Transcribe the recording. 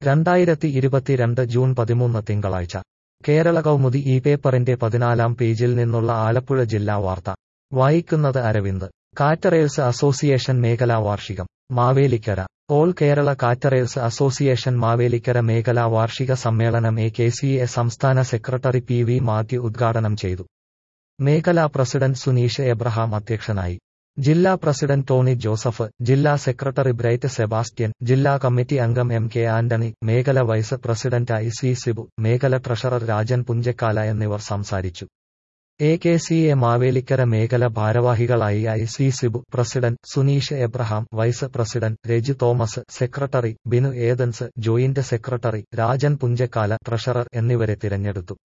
രണ്ടായിരത്തി ഇരുപത്തിരണ്ട് ജൂൺ പതിമൂന്ന് തിങ്കളാഴ്ച കേരള കൗമുദി ഈ പേപ്പറിന്റെ പതിനാലാം പേജിൽ നിന്നുള്ള ആലപ്പുഴ ജില്ലാ വാർത്ത വായിക്കുന്നത് അരവിന്ദ് കാറ്ററേഴ്സ് അസോസിയേഷൻ മേഖലാ വാർഷികം Mavelikkara all Kerala caterers association Mavelikkara മേഖലാ വാർഷിക സമ്മേളനം എ കെ സി എ സംസ്ഥാന സെക്രട്ടറി പി വി മാത്യു ഉദ്ഘാടനം ചെയ്തു മേഖലാ പ്രസിഡന്റ് സുനീഷ് എബ്രഹാം അധ്യക്ഷനായി ജില്ലാ പ്രസിഡന്റ് ടോണി ജോസഫ് ജില്ലാ സെക്രട്ടറി ബ്രൈറ്റ് സെബാസ്റ്റ്യൻ ജില്ലാ കമ്മിറ്റി അംഗം എം കെ ആന്റണി മേഖല vice president I C Sibu മേഖല ട്രഷറർ രാജൻ പുഞ്ചക്കാല എന്നിവർ സംസാരിച്ചു A K C A Mavelikkara മേഖല ഭാരവാഹികളായി I C Sibu president Suneesh Abraham vice president Reji Thomas secretary Binu Athens joint secretary Rajan Punchakkala treasurer എന്നിവരെ തിരഞ്ഞെടുത്തു